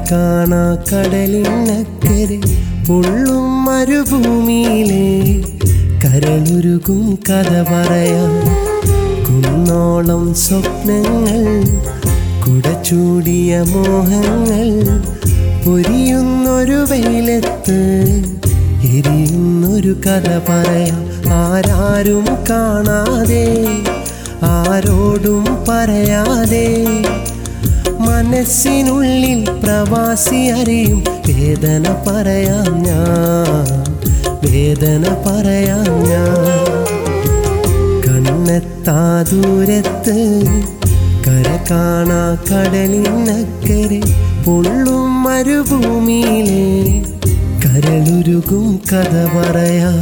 കാണാ കടലിനക്കരെ പൊള്ളും മരുഭൂമിയിലെ കരളുരുകും കഥ പറയാം കുന്നോളം സ്വപ്നങ്ങൾ കുടച്ചൂടിയ മോഹങ്ങൾ പൊരിയുന്നൊരു വെയിലത്ത് എരിയുന്നൊരു കഥ പറയാം ആരാരും കാണാതെ ആരോടും പറയാതെ മനസ്സിനുള്ളിൽ പ്രവാസി അറിയും വേദന പറയാം ഞാൻ വേദന പറയാം ഞാൻ കണ്ണെത്താ ദൂരത്ത് കര കാണാ കടലിനക്കരെ പൊള്ളും മരുഭൂമിയിലെ കരളുരുകും കഥ പറയാം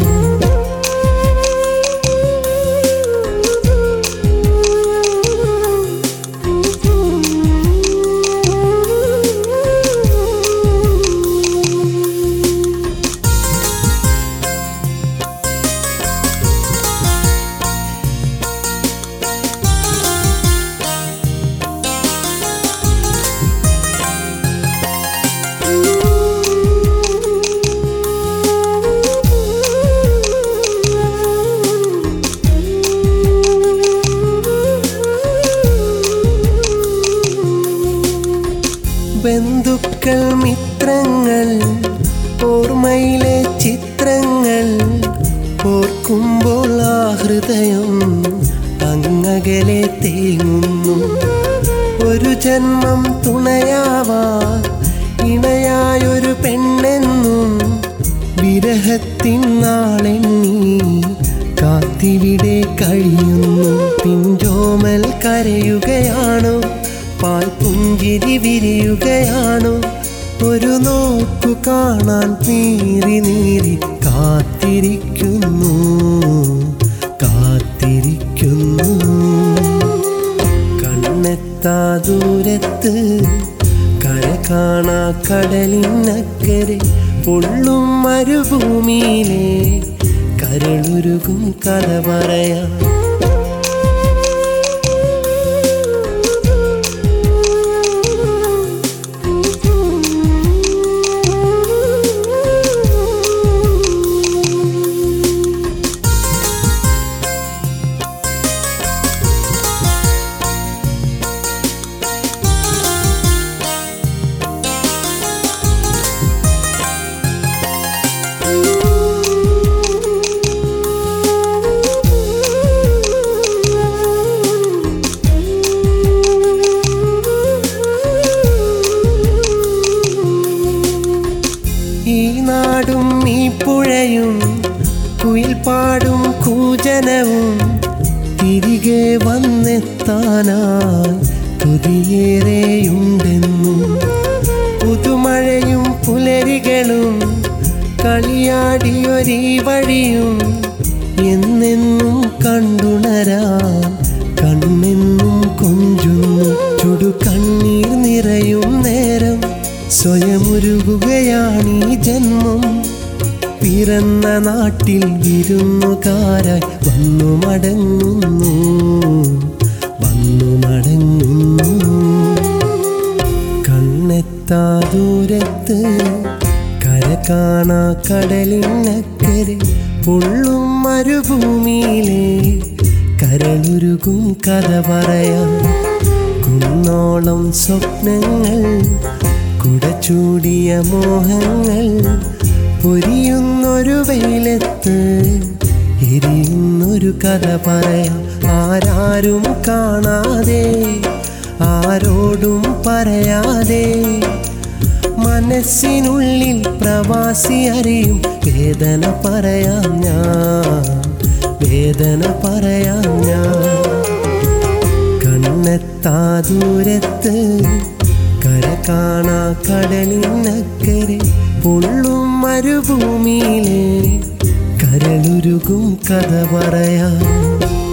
ബന്ധുക്കൾ മിത്രങ്ങൾ ഓർമ്മയിലെ ചിത്രങ്ങൾ ഓർക്കുമ്പോൾ ആ ഹൃദയം അങ്ങകലെ തേങ്ങുന്നു ഒരു ജന്മം തുണയാവാ ഇണയായൊരു പെണ്ണെന്നും വിരഹത്തിൻ നാളെണ്ണി കാത്തിവിടെ കഴിയുന്നു പിഞ്ചോമൽ കരയുകയാണോ പാൽ പുഞ്ചിരി വിരിയുകയാണോ ഒരു നോക്കു കാണാൻ നീറി നീറി കാത്തിരിക്കുന്നു കാത്തിരിക്കുന്നു കണ്ണെത്താ ദൂരത്ത് കര കാണാ കടലിനക്കരെ പൊള്ളും മരുഭൂമിയിലെ കരളുരുകും കഥ പറയാം ഈ നാടും ഈ പുഴയും കുയിൽപ്പാടും കൂജനവും തിരികെ വന്നെത്താനായി പുതിയേറെയുണ്ടെന്നും പുതുമഴയും പുലരികളും കളിയാടിയൊരീ വഴിയും എന്നെന്നും കണ്ടുണരാൻ കണ്ണെന്നും കൊഞ്ചുന്നു ചുടു കണ്ണീർ നിറയും നേരം സ്വയമുരുകുകയാണീ ജന്മം പിറന്ന നാട്ടിൽ വിരുന്നുകാരായി വന്നു മടങ്ങുന്നു വന്നു മടങ്ങുന്നു കണ്ണെത്താ ദൂരത്ത് കര കാണാ കടലിനക്കരെ പൊള്ളും മരുഭൂമിയിലെ കരളുരുകും കഥ പറയാം കുന്നോളം സ്വപ്നങ്ങൾ കുടച്ചൂടിയ മോഹങ്ങൾ പൊരിയുന്നൊരു വെയിലത്ത് എരിയുന്നൊരു കഥ പറയാം ആരാരും കാണാതെ ആരോടും പറയാതെ മനസ്സിനുള്ളിൽ പ്രവാസി അറിയും വേദന പറയാം ഞാൻ വേദന പറയാം ഞാൻ കണ്ണെത്താ ദൂരത്ത് കര കാണാ കടലിനക്കരെ പൊള്ളും മരുഭൂമിയിലെ കരളുരുകും കഥ പറയാം